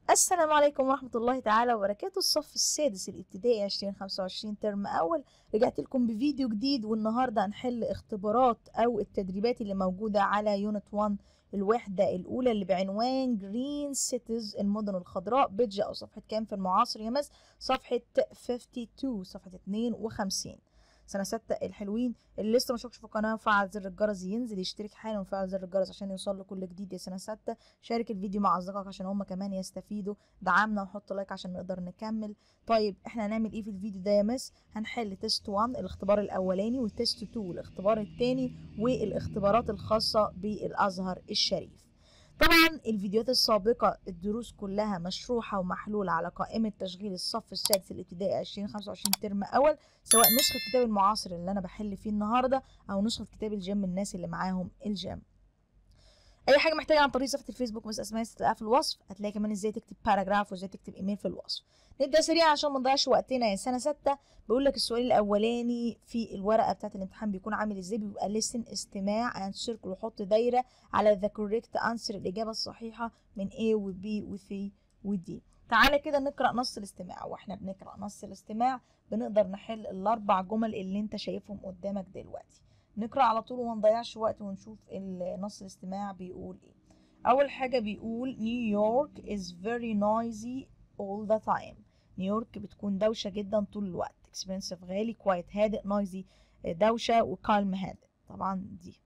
السلام عليكم ورحمة الله تعالى وبركاته الصف السادس الابتدائي 2025 ترم أول رجعت لكم بفيديو جديد والنهاردة هنحل اختبارات أو التدريبات اللي موجودة على يونت 1 الوحدة الأولى اللي بعنوان جرين سيتيز المدن الخضراء بيدج أو صفحة كام في المعاصر يا مس صفحة 52 صفحة 52 سنة ستة الحلوين اللي لسه ما شاركش في القناة وفعل زر الجرس ينزل يشترك حالا وفعل زر الجرس عشان يوصل له كل جديد يا سنة ستة شارك الفيديو مع أصدقائك عشان هم كمان يستفيدوا دعمنا وحط لايك عشان نقدر نكمل طيب احنا هنعمل ايه في الفيديو ده يا مس هنحل تيست 1 الاختبار الاولاني وتيست 2 الاختبار الثاني والاختبارات الخاصة بالازهر الشريف طبعا الفيديوهات السابقة الدروس كلها مشروحة ومحلولة على قائمة تشغيل الصف السادس الابتدائي 2025 ترم أول سواء نسخة كتاب المعاصر اللي أنا بحل فيه النهاردة أو نسخة كتاب الجيم الناس اللي معاهم الجيم اي حاجه محتاجه عن طريق صفحه الفيسبوك مس اسماء تلاقيها في الوصف هتلاقي كمان ازاي تكتب باراجراف وازاي تكتب ايميل في الوصف نبدا سريعا عشان ما نضيعش وقتنا يا سنه ستة بقول لك السؤال الاولاني في الورقه بتاعه الامتحان بيكون عامل ازاي بيبقى لسن استماع اند سيركل وحط دايره على ذا كوريكت انسر الاجابه الصحيحه من A و B و C و D تعالى كده نقرا نص الاستماع واحنا بنقرا نص الاستماع بنقدر نحل الاربع جمل اللي انت شايفهم قدامك دلوقتي نقرا على طول وما نضيعش وقت ونشوف نص الاستماع بيقول ايه اول حاجه بيقول نيويورك is very noisy all the time نيويورك بتكون دوشه جدا طول الوقت expensive غالي quiet هادئ noisy دوشه وكالم هادئ طبعا دي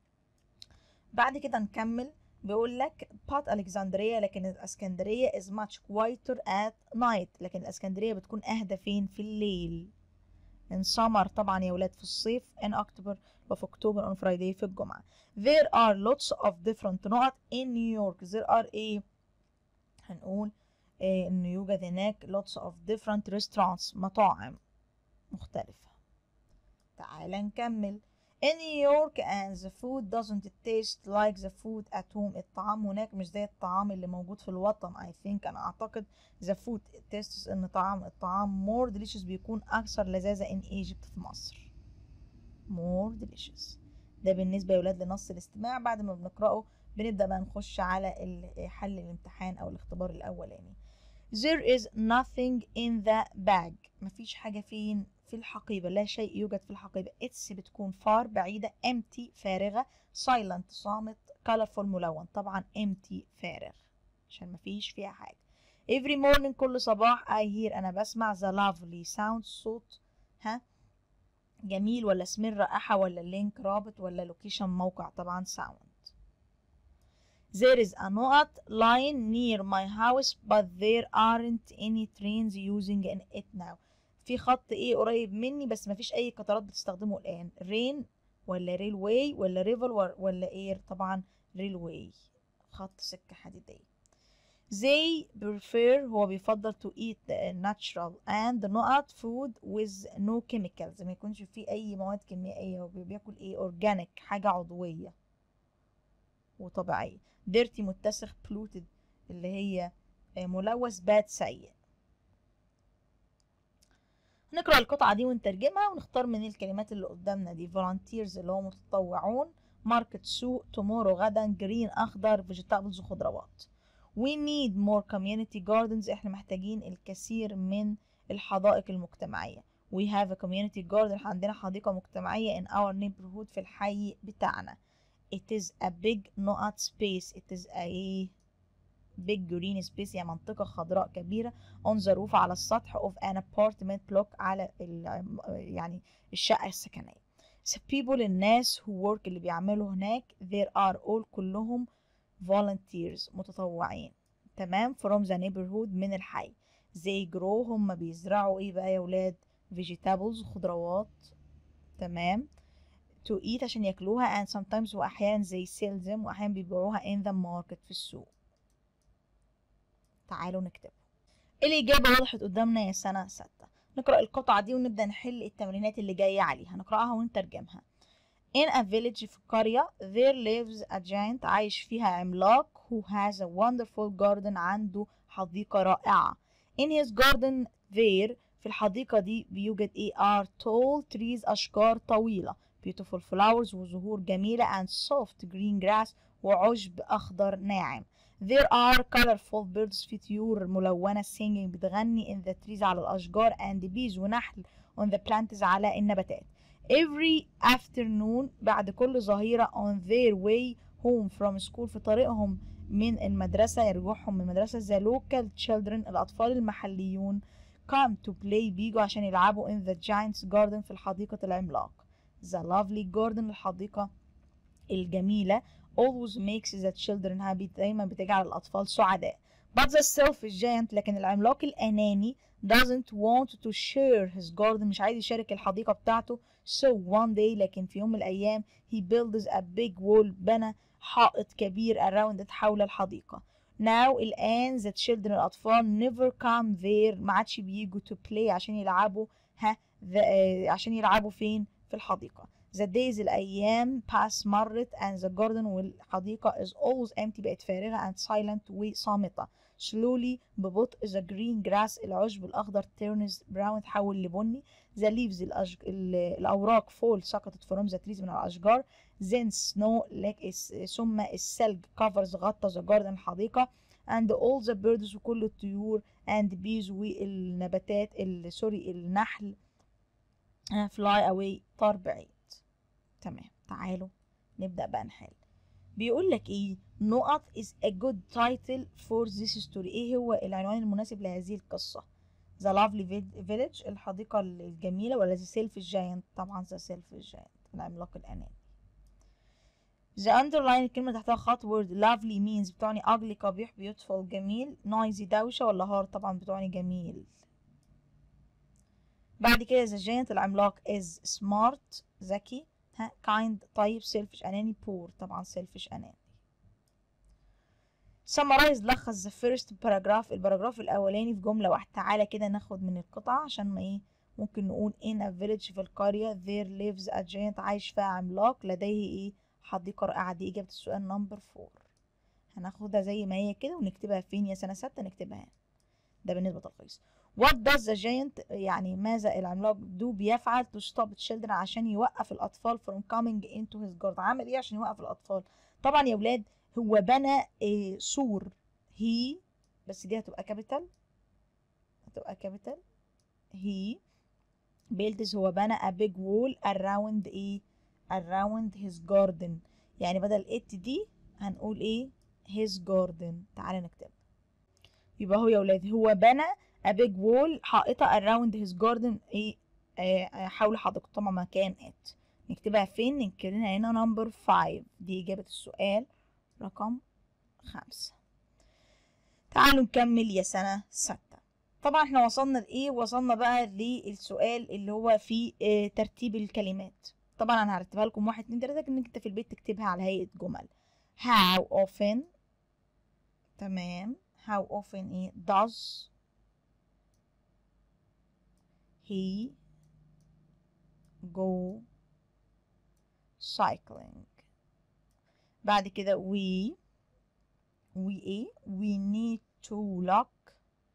بعد كده نكمل بيقول لك بات الكسندريه لكن الاسكندريه is much quieter at night لكن الاسكندريه بتكون اهدى فين في الليل in summer طبعا يا ولاد في الصيف in October وفي أكتوبر on Friday في الجمعة there are lots of different نقط in New York there are ايه هنقول إيه إن يوجد هناك lots of different restaurants مطاعم مختلفة تعال نكمل in New York and the food doesn't taste like the food at home الطعام هناك مش زي الطعام اللي موجود في الوطن I think أنا أعتقد the food tastes إن طعام الطعام more delicious بيكون أكثر لذاذة in Egypt في مصر more delicious ده بالنسبة يا ولاد لنص الاستماع بعد ما بنقرأه بنبدأ بقى نخش على حل الامتحان أو الاختبار الأولاني There is nothing in the bag مفيش حاجة فين في الحقيبة لا شيء يوجد في الحقيبة اتس بتكون فار بعيدة empty فارغة silent صامت colorful ملون طبعا empty فارغ عشان مفيش فيها حاجة every morning كل صباح I hear أنا بسمع the lovely sound صوت ها جميل ولا اسم رائحة ولا لينك رابط ولا لوكيشن موقع طبعا sound There is a نقط line near my house but there aren't any trains using it now في خط ايه قريب مني بس مفيش اي قطارات بتستخدمه الان رين ولا ريل واي ولا ريفل ولا اير طبعا ريل واي خط سكة حديدية they prefer هو بيفضل to eat natural and نقط food with no chemicals ما يكونش فيه اي مواد كيميائية هو بياكل ايه organic حاجة عضوية وطبيعية dirty متسخ polluted اللي هي ملوث bad سيء نقرأ القطعة دي ونترجمها ونختار من الكلمات اللي قدامنا دي volunteers اللي هو متطوعون ماركت سوق tomorrow غدا جرين أخضر vegetables وخضروات we need more community gardens احنا محتاجين الكثير من الحدائق المجتمعية we have a community garden عندنا حديقة مجتمعية in our neighborhood في الحي بتاعنا it is a big نقط space it is a big green space يعني منطقة خضراء كبيرة on the roof على السطح of an apartment block على يعني الشقة السكنية the people الناس who work اللي بيعملوا هناك there are all كلهم volunteers متطوعين تمام from the neighborhood من الحي they grow هم بيزرعوا ايه بقى يا ولاد vegetables خضروات تمام to eat عشان ياكلوها and sometimes واحيانا they sell them واحيانا بيبيعوها in the market في السوق تعالوا نكتبه الإجابة وضحت قدامنا يا سنة ستة نقرأ القطعة دي ونبدأ نحل التمرينات اللي جاية عليها نقرأها ونترجمها In a village في قرية there lives a giant عايش فيها عملاق who has a wonderful garden عنده حديقة رائعة In his garden there في الحديقة دي بيوجد ايه are tall trees أشجار طويلة beautiful flowers وزهور جميلة and soft green grass وعشب أخضر ناعم There are colorful birds في طيور ملونة singing بتغني in the trees على الأشجار and bees ونحل on the plants على النباتات. Every afternoon بعد كل ظهيرة on their way home from school في طريقهم من المدرسة يرجعهم من المدرسة the local children الأطفال المحليون come to play بيجوا عشان يلعبوا in the giant's garden في الحديقة العملاق the lovely garden الحديقة الجميلة always makes the children happy دايما بتجعل الأطفال سعداء but the selfish giant لكن العملاق الأناني doesn't want to share his garden مش عايز يشارك الحديقة بتاعته so one day لكن في يوم من الأيام he builds a big wall بنى حائط كبير around it حول الحديقة now الآن the children الأطفال never come there ما عادش بيجوا to play عشان يلعبوا ها the, uh, عشان يلعبوا فين في الحديقة the days الأيام pass مرت and the garden والحديقة is always empty بقت فارغة and silent وصامتة slowly ببطء the green grass العشب الأخضر turns brown تحول لبني the leaves الأشج... الأوراق fall سقطت from the trees من الأشجار then snow like ثم الثلج covers غطى the garden الحديقة and all the birds وكل الطيور and bees والنباتات سوري النحل fly away طار بعيد تمام تعالوا نبدأ بقى نحل بيقول لك ايه نقط is a good title for this story ايه هو العنوان المناسب لهذه القصة the lovely village الحديقة الجميلة ولا the selfish giant طبعا the selfish giant العملاق الأناني the underline الكلمة تحتها خط word lovely means بتعني ugly قبيح beautiful جميل noisy دوشة ولا hard طبعا بتعني جميل بعد كده the giant العملاق is smart ذكي ها kind طيب selfish أناني poor طبعا selfish أناني summarize لخص the first paragraph الباراجراف الأولاني في جملة واحدة تعالى كده ناخد من القطعة عشان ما ايه ممكن نقول in a village في القرية there lives a giant عايش فيها عملاق لديه ايه حديقة رائعة دي إجابة السؤال نمبر فور هناخدها زي ما هي كده ونكتبها فين يا سنة ستة نكتبها هنا ده بالنسبة للتلخيص What does the giant يعني ماذا العملاق do بيفعل to stop children عشان يوقف الأطفال from coming into his garden عمل إيه عشان يوقف الأطفال طبعا يا ولاد هو بنى إيه سور هي بس دي هتبقى كابيتال هتبقى كابيتال هي builds هو بنى a big wall around ايه around his garden يعني بدل it دي هنقول ايه his garden تعالى نكتب يبقى هو يا ولاد هو بنى a big wall حائطة around his garden ايه آه حول حديقته طبعا مكان it نكتبها فين نكتبها هنا نمبر 5 دي إجابة السؤال رقم خمسة تعالوا نكمل يا سنة ستة طبعا احنا وصلنا لإيه وصلنا بقى للسؤال اللي هو في اه ترتيب الكلمات طبعا انا هرتبها لكم واحد اتنين تلاته لكن انت في البيت تكتبها على هيئة جمل how often تمام how often ايه does he go cycling بعد كده we we ايه we need to look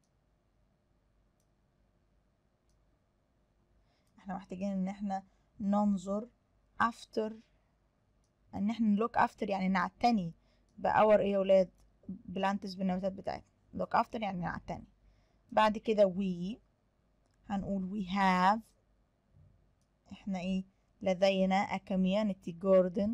احنا محتاجين ان احنا ننظر after ان احنا look after يعني نعتني بأور ايه يا ولاد بلانتس بالنباتات بتاعتنا look after يعني نعتني بعد كده we هنقول we have احنا ايه لدينا a community garden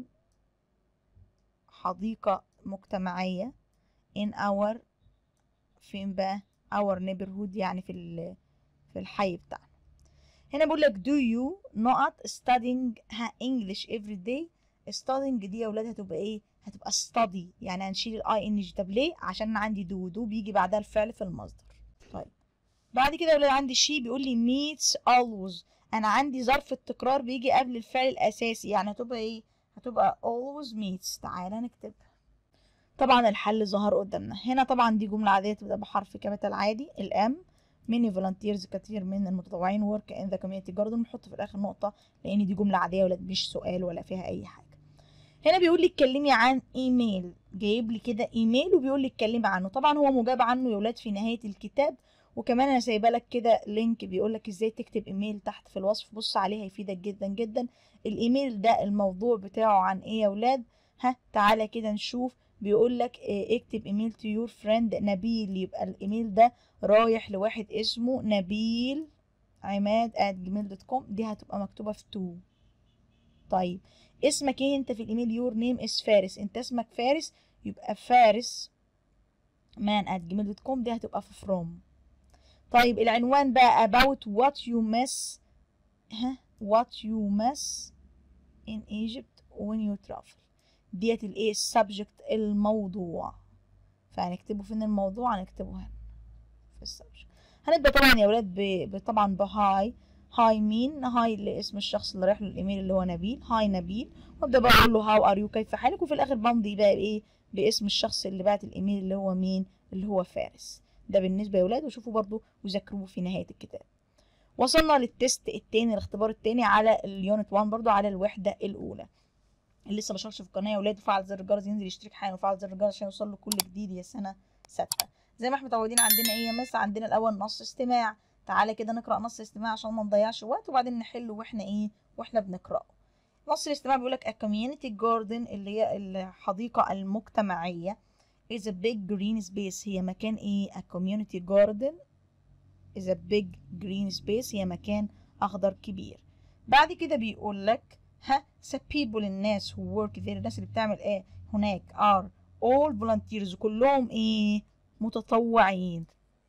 حديقة مجتمعية in our فين بقى our neighborhood يعني في في الحي بتاعنا هنا بقول لك do you نقط studying English every day studying دي يا ولاد هتبقى ايه هتبقى study يعني هنشيل الاي ان جي طب ليه عشان انا عندي do do بيجي بعدها الفعل في المصدر طيب بعد كده يا ولاد عندي شي بيقول لي meets always انا عندي ظرف التكرار بيجي قبل الفعل الاساسي يعني هتبقى ايه هتبقى always meets تعالى نكتبها طبعا الحل ظهر قدامنا هنا طبعا دي جملة عادية تبدأ بحرف كابيتال عادي الام many volunteers كتير من المتطوعين work in the community garden نحط في الاخر نقطة لان دي جملة عادية ولا مش سؤال ولا فيها اي حاجة هنا بيقول لي اتكلمي عن ايميل جايب لي كده ايميل وبيقول لي اتكلمي عنه طبعا هو مجاب عنه يا ولاد في نهاية الكتاب وكمان انا سايبه لك كده لينك بيقول لك ازاي تكتب ايميل تحت في الوصف بص عليه هيفيدك جدا جدا الايميل ده الموضوع بتاعه عن ايه يا ولاد ها تعالى كده نشوف بيقول لك اه اكتب ايميل تو يور فريند نبيل يبقى الايميل ده رايح لواحد اسمه نبيل عماد at gmail.com دي هتبقى مكتوبة في تو طيب اسمك ايه انت في الايميل يور نيم اس فارس انت اسمك فارس يبقى فارس man at gmail.com دي هتبقى في from طيب العنوان بقى about what you miss ها what you miss in Egypt when you travel ديت الايه السبجكت الموضوع فهنكتبه فين الموضوع هنكتبه هنا في السبجكت هنبدا طبعا يا ولاد ب... طبعا بهاي هاي مين هاي لاسم الشخص اللي رايح له الايميل اللي هو نبيل هاي نبيل وابدا بقى اقول له هاو ار يو كيف حالك وفي الاخر بمضي بقى بايه باسم الشخص اللي بعت الايميل اللي هو مين اللي هو فارس ده بالنسبه يا ولاد وشوفوا برضو وذاكروه في نهايه الكتاب وصلنا للتست التاني الاختبار التاني على اليونت 1 برضو على الوحده الاولى اللي لسه بشاركش في القناه يا ولاد وفعل زر الجرس ينزل يشترك حالا وفعل زر الجرس عشان يوصل له كل جديد يا سنه سته زي ما احنا متعودين عندنا ايه يا مس عندنا الاول نص استماع تعالى كده نقرا نص استماع عشان ما نضيعش وقت وبعدين نحله واحنا ايه واحنا بنقراه نص الاستماع بيقول لك a community garden اللي هي الحديقه المجتمعيه is a big green space هي مكان ايه a community garden is a big green space هي مكان اخضر كبير بعد كده بيقول لك ها the people الناس who work there الناس اللي بتعمل ايه هناك are all volunteers كلهم ايه متطوعين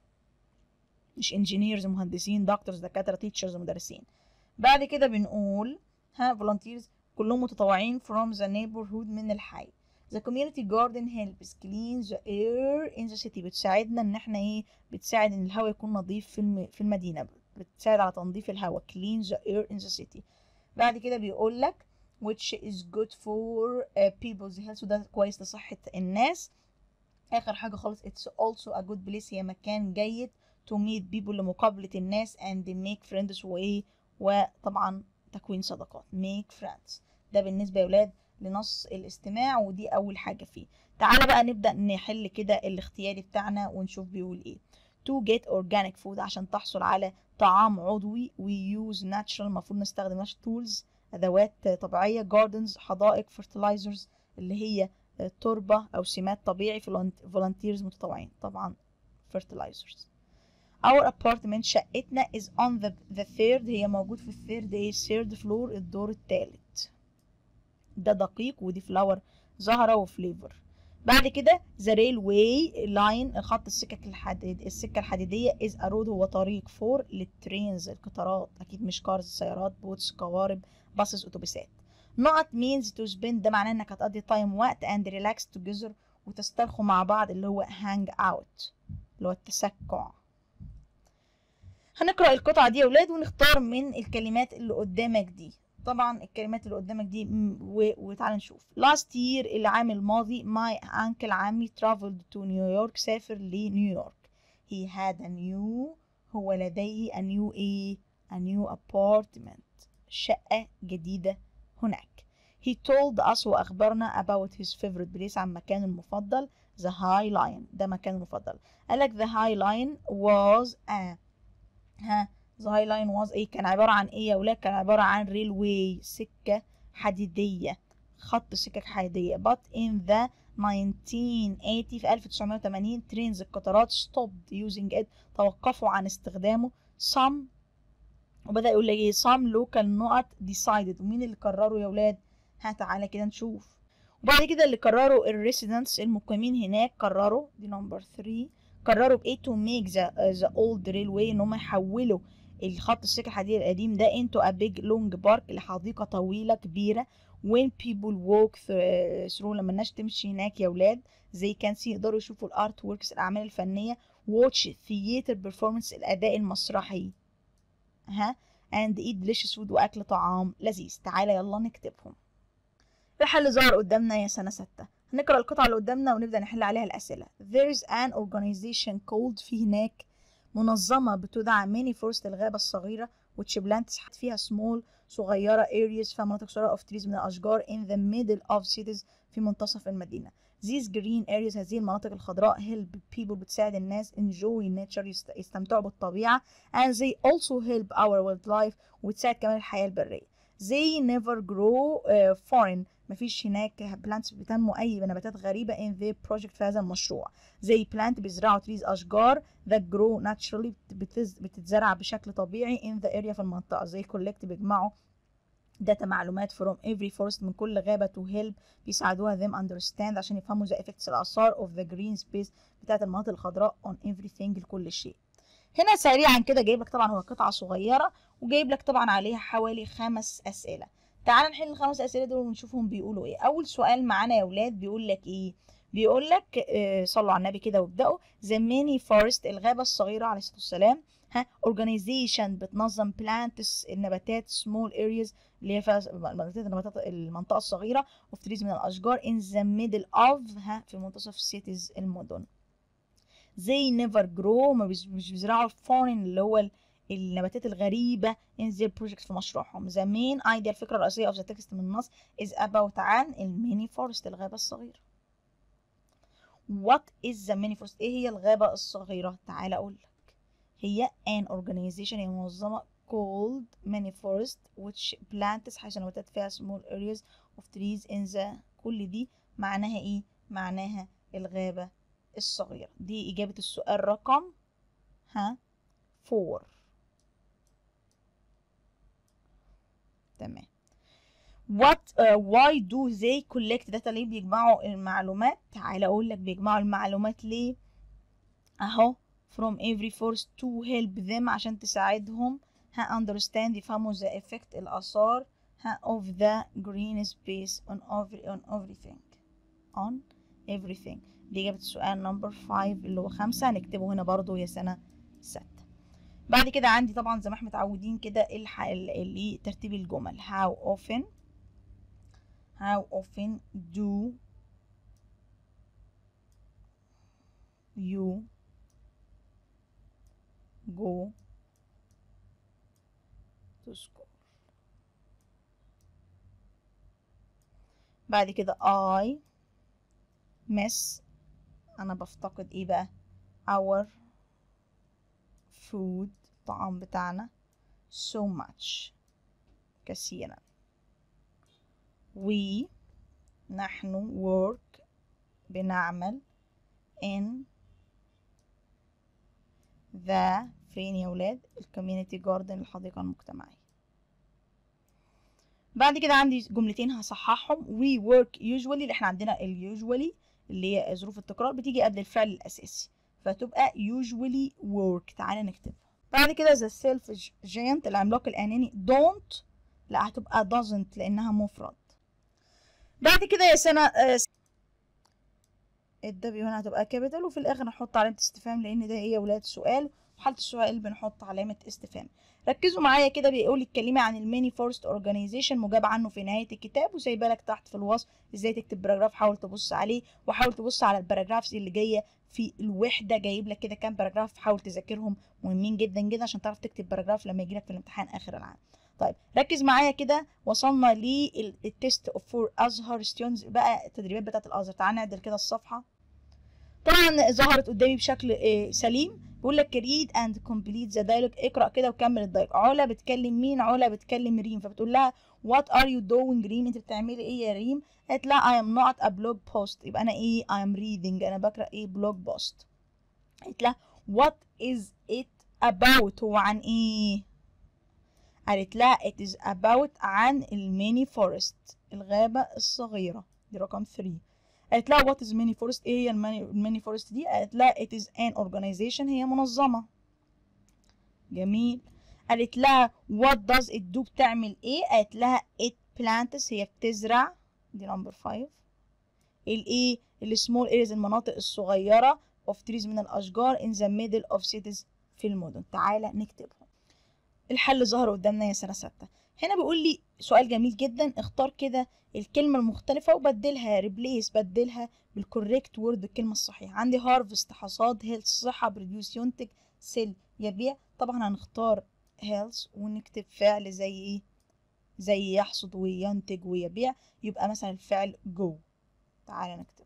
مش engineers مهندسين دكتورز دكاترة teachers مدرسين بعد كده بنقول ها volunteers كلهم متطوعين from the neighborhood من الحي The community garden helps clean the air in the city بتساعدنا ان احنا ايه بتساعد ان الهواء يكون نظيف في الم... في المدينة بتساعد على تنظيف الهواء clean the air in the city بعد كده بيقول لك which is good for uh, people's health وده كويس لصحة الناس آخر حاجة خالص it's also a good place هي مكان جيد to meet people لمقابلة الناس and make friends وإيه وطبعا تكوين صداقات make friends ده بالنسبة يا ولاد لنص الاستماع ودي أول حاجة فيه تعالى بقى نبدأ نحل كده الاختياري بتاعنا ونشوف بيقول إيه to get organic food عشان تحصل على طعام عضوي we use natural المفروض نستخدم tools أدوات طبيعية gardens حدائق fertilizers اللي هي تربة أو سمات طبيعي volunteers متطوعين طبعا fertilizers our apartment شقتنا is on the, the third هي موجود في الثيرد ايه third floor الدور الثالث ده دقيق ودي فلاور زهرة وفليفر بعد كده the railway line خط السكك الحديد السكة الحديدية is a road هو طريق فور للترينز القطارات أكيد مش كارز سيارات بوتس قوارب باصص أتوبيسات نقط means to spend ده معناه إنك هتقضي تايم وقت and relax together وتسترخوا مع بعض اللي هو hang out اللي هو التسكع هنقرأ القطعة دي يا ولاد ونختار من الكلمات اللي قدامك دي طبعا الكلمات اللي قدامك دي وتعالى نشوف last year العام الماضي my uncle عمي traveled to New York سافر لنيويورك he had a new هو لديه a new a a new apartment شقة جديدة هناك he told us وأخبرنا about his favorite place عن مكانه المفضل the high line ده مكانه المفضل قالك the high line was a ها the high line was ايه كان عبارة عن ايه يا ولاد كان عبارة عن railway سكة حديدية خط سكك حديدية but in the 1980 في 1980 trains القطارات stopped using it توقفوا عن استخدامه some وبدأ يقول لك ايه some local نقط decided ومين اللي قرروا يا ولاد ها تعالى كده نشوف وبعد كده اللي قرروا الريسيدنتس المقيمين هناك قرروا دي نمبر 3 قرروا بايه to make the, uh, the old railway ان هم يحولوا الخط السكة الحديدي القديم ده into a big long park لحديقة طويلة كبيرة when people walk through لما الناس تمشي هناك يا ولاد زي كان سي يقدروا يشوفوا الارت وركس الأعمال الفنية watch theater performance الأداء المسرحي ها and eat delicious food وأكل طعام لذيذ تعالى يلا نكتبهم الحل ظهر قدامنا يا سنة ستة هنقرأ القطعة اللي قدامنا ونبدأ نحل عليها الأسئلة there is an organization called في هناك منظمة بتدعى ميني فورست الغابة الصغيرة which plants فيها small صغيرة areas فيها مناطق صغيرة of trees من الأشجار in the middle of cities في منتصف المدينة these green areas هذه المناطق الخضراء help people بتساعد الناس enjoy nature يستمتعوا بالطبيعة and they also help our wildlife وتساعد كمان الحياة البرية they never grow uh, foreign مفيش هناك بلانتس بتنمو اي نباتات غريبه in their project في هذا المشروع زي بلانت بيزرعوا تريز اشجار that grow naturally بتز... بتتزرع بشكل طبيعي in the area في المنطقه زي collect بيجمعوا داتا معلومات from every forest من كل غابة to help بيساعدوها them understand عشان يفهموا the effects الآثار of the green space بتاعت المناطق الخضراء on everything لكل شيء هنا سريعا كده جايب لك طبعا هو قطعة صغيرة وجايب لك طبعا عليها حوالي خمس أسئلة تعال نحل الخمس أسئلة دول ونشوفهم بيقولوا إيه أول سؤال معانا يا ولاد بيقول لك إيه بيقول لك آه صلوا على النبي كده وابدأوا the mini forest الغابة الصغيرة عليه الصلاة والسلام ها organization بتنظم plants النباتات small areas اللي هي فيها النباتات المنطقة الصغيرة of trees من الأشجار in the middle of ها في منتصف cities المدن زي never grow ما مش بيزرعوا foreign اللي هو النباتات الغريبة in their project في مشروعهم the main idea الفكرة الرئيسية of the text من النص is about عن الميني فورست الغابة الصغيرة what is the mini forest ايه هي الغابة الصغيرة تعال اقول لك هي an organization هي منظمة called mini forest which plants حيث نباتات فيها small areas of trees in the كل دي معناها ايه معناها الغابة الصغيرة دي إجابة السؤال رقم ها فور تمام what uh, why do they collect data ليه بيجمعوا المعلومات تعالى اقول لك بيجمعوا المعلومات ليه اهو from every force to help them عشان تساعدهم ها understand يفهموا the effect الآثار ها of the green space on every on everything on everything دي إجابة السؤال نمبر 5 اللي هو خمسة هنكتبه هنا برضو يا سنة ستة بعد كده عندي طبعا زي ما احنا متعودين كده اللي ترتيب الجمل how often how often do you go to school بعد كده I miss أنا بفتقد إيه بقى our food الطعام بتاعنا so much كثيرا we نحن work بنعمل in the فين يا ولاد الكوميونيتي جاردن الحديقة المجتمعية بعد كده عندي جملتين هصححهم we work usually اللي احنا عندنا ال usually اللي هي ظروف التكرار بتيجي قبل الفعل الأساسي فتبقى usually work تعالى نكتبها بعد كده the selfish giant العملاق الأناني don't لا هتبقى doesn't لأنها مفرد بعد كده يا سنة آه الدبليو هنا هتبقى كابيتال وفي الآخر نحط علامة استفهام لأن ده هي ولاد سؤال وحالة السؤال بنحط علامة استفهام ركزوا معايا كده بيقول اتكلمي عن الميني فورست اورجانيزيشن مجاب عنه في نهايه الكتاب وسايبه لك تحت في الوصف ازاي تكتب باراجراف حاول تبص عليه وحاول تبص على الباراجرافز اللي جايه في الوحده جايب لك كده كام باراجراف حاول تذاكرهم مهمين جدا جدا عشان تعرف تكتب باراجراف لما يجي لك في الامتحان اخر العام طيب ركز معايا كده وصلنا للتيست فور ازهر ستيونز بقى التدريبات بتاعت الازهر تعال نعدل كده الصفحه طبعا ظهرت قدامي بشكل سليم بيقول لك read and complete the dialogue اقرا كده وكمل الدايلوج علا بتكلم مين علا بتكلم ريم فبتقول لها what are you doing ريم انت بتعملي ايه يا ريم قالت لها I am not a blog post يبقى انا ايه I am reading انا بقرا ايه blog post قالت لها what is it about هو عن ايه قالت لها it is about عن الميني فورست الغابة الصغيرة دي رقم 3 قالت لها وات از ميني فورست ايه هي الميني فورست دي قالت لها it is an organization هي منظمة جميل قالت لها what does it do بتعمل ايه قالت لها it plants هي بتزرع دي نمبر 5 الايه السمول areas المناطق الصغيرة of trees من الأشجار in the middle of cities في المدن تعالى نكتبهم الحل ظهر قدامنا يا سنة ستة هنا بيقول لي سؤال جميل جدا اختار كده الكلمة المختلفة وبدلها ريبليس بدلها بالكوريكت وورد الكلمة الصحيحة عندي هارفست حصاد هيلث صحة بروديوس ينتج سيل يبيع طبعا هنختار هيلث ونكتب فعل زي ايه زي يحصد وينتج ويبيع يبقى مثلا الفعل جو تعالى نكتبه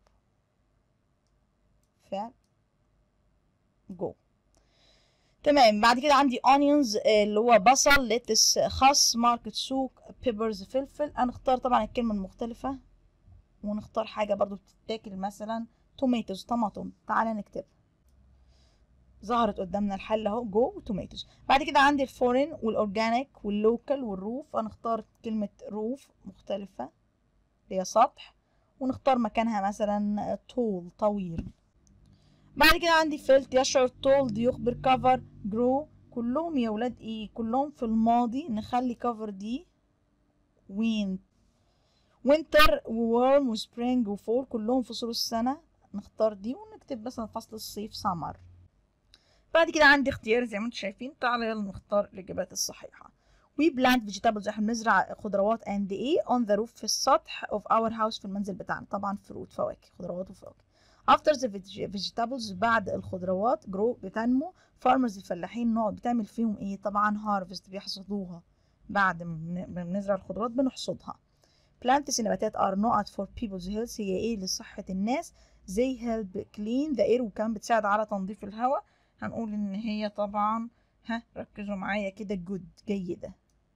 فعل جو تمام بعد كده عندي onions اللي هو بصل لتس خس ماركت سوق بيبرز فلفل هنختار طبعا الكلمة المختلفة ونختار حاجة برضو بتتاكل مثلا توميتوز طماطم تعالى نكتبها ظهرت قدامنا الحل اهو جو توميتوز بعد كده عندي الفورين والاورجانيك واللوكال والروف هنختار كلمة روف مختلفة اللي هي سطح ونختار مكانها مثلا طول طويل بعد كده عندي فيلت يشعر تولد يخبر كفر جرو كلهم يا ولاد ايه كلهم في الماضي نخلي كفر دي وين وينتر وورم وسبرينج وفول كلهم فصول السنة نختار دي ونكتب مثلا فصل الصيف سمر بعد كده عندي اختيار زي ما انتم شايفين تعالى يلا نختار الإجابات الصحيحة we plant vegetables احنا بنزرع خضروات and ايه on the roof في السطح of our house في المنزل بتاعنا طبعا فروت فواكه خضروات وفواكه after the vegetables بعد الخضروات grow بتنمو farmers الفلاحين نقعد بتعمل فيهم ايه طبعا harvest بيحصدوها بعد ما بنزرع الخضروات بنحصدها plants النباتات are not for people's health هي ايه لصحة الناس they help clean the air وكمان بتساعد على تنظيف الهواء هنقول ان هي طبعا ها ركزوا معايا كده good جيدة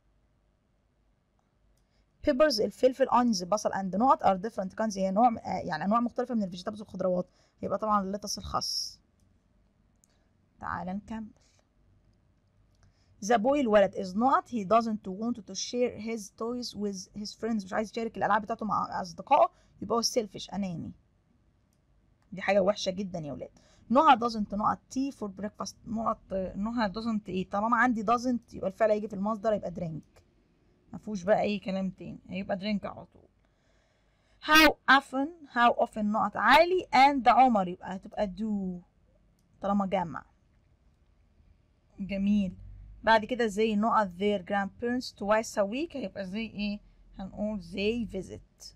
peppers الفلفل onions البصل and نقط are different kinds هي نوع يعني انواع مختلفة من الفيجيتابلز والخضروات يبقى طبعا اللتس الخس تعال نكمل The boy الولد is not he doesn't want to share his toys with his friends مش عايز يشارك الألعاب بتاعته مع أصدقائه يبقى هو selfish أناني دي حاجة وحشة جدا يا ولاد نهى doesn't نقط tea for breakfast نقط نهى doesn't ايه طالما عندي doesn't يبقى الفعل هيجي في المصدر يبقى drink مفهوش بقى أي كلام تاني هيبقى drink على طول how often how often نقط عالي and عمر يبقى هتبقى do طالما جمع جميل بعد كده زي نقط their grandparents twice a week هيبقى زي ايه هنقول they visit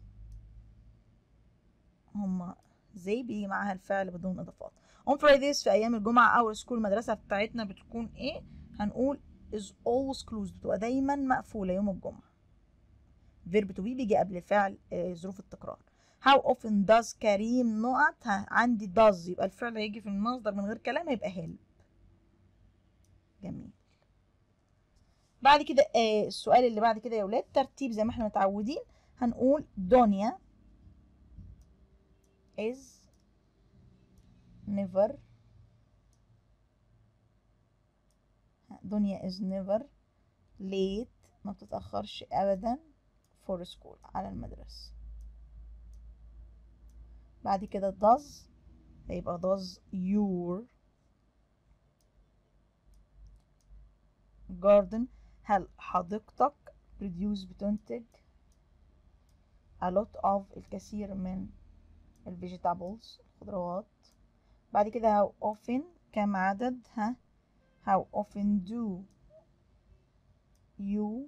هما زي بيجي معاها الفعل بدون اضافات on Fridays في ايام الجمعة او سكول المدرسة بتاعتنا بتكون ايه هنقول is always closed بتبقى دايما مقفولة يوم الجمعة verb to be بيجي قبل الفعل آه ظروف التكرار how often does كريم نقط عندي does يبقى الفعل هيجي في المصدر من غير كلام هيبقى help جميل بعد كده آه السؤال اللي بعد كده يا ولاد ترتيب زي ما احنا متعودين هنقول دنيا is never دنيا is never late ما بتتأخرش أبدا for school على المدرسة بعد كده does هيبقى does your garden هل حديقتك produce بتنتج a lot of الكثير من ال vegetables الخضروات بعد كده how often كم عدد ها how often do you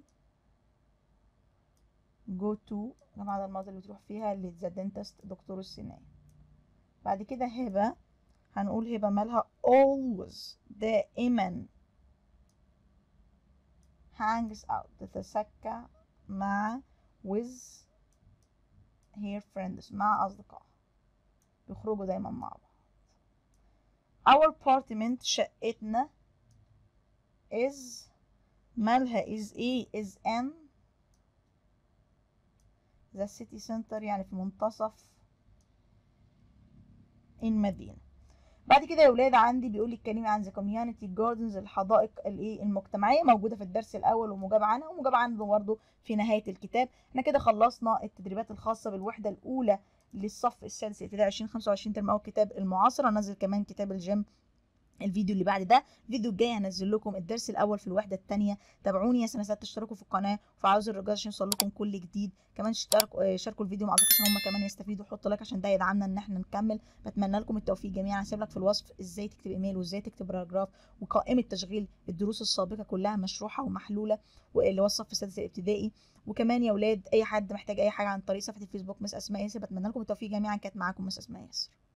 go to كم عدد المرات اللي بتروح فيها ل the dentist دكتور السنان بعد كده هبة هنقول هبة مالها always دائما hangs out تتسكى مع with her friends مع أصدقائها بيخرجوا دايما مع بعض our apartment شقتنا is مالها is ايه is in the city center يعني في منتصف المدينة بعد كده يا ولاد عندي بيقول لي الكلمة عن the community gardens الحدائق الايه المجتمعية موجودة في الدرس الأول ومجاب عنها ومجاب عنه برضه في نهاية الكتاب احنا كده خلصنا التدريبات الخاصة بالوحدة الأولى للصف السادس ابتدائي 2025 ترم أول كتاب المعاصرة نزل كمان كتاب الجيم الفيديو اللي بعد ده الفيديو الجاي هنزل لكم الدرس الاول في الوحده الثانيه تابعوني يا سنه ستة اشتركوا في القناه وفعلوا زر الجرس عشان يوصل لكم كل جديد كمان اشتركوا شاركوا الفيديو مع اصدقائكم عشان هم كمان يستفيدوا حطوا لايك عشان ده يدعمنا ان احنا نكمل بتمنى لكم التوفيق جميعا هسيب لك في الوصف ازاي تكتب ايميل وازاي تكتب باراجراف وقائمه تشغيل الدروس السابقه كلها مشروحه ومحلوله واللي هو الصف السادس الابتدائي وكمان يا ولاد اي حد محتاج اي حاجه عن طريق صفحه الفيسبوك مس اسماء ياسر بتمنى لكم التوفيق جميعا كانت معاكم مس اسماء ياسر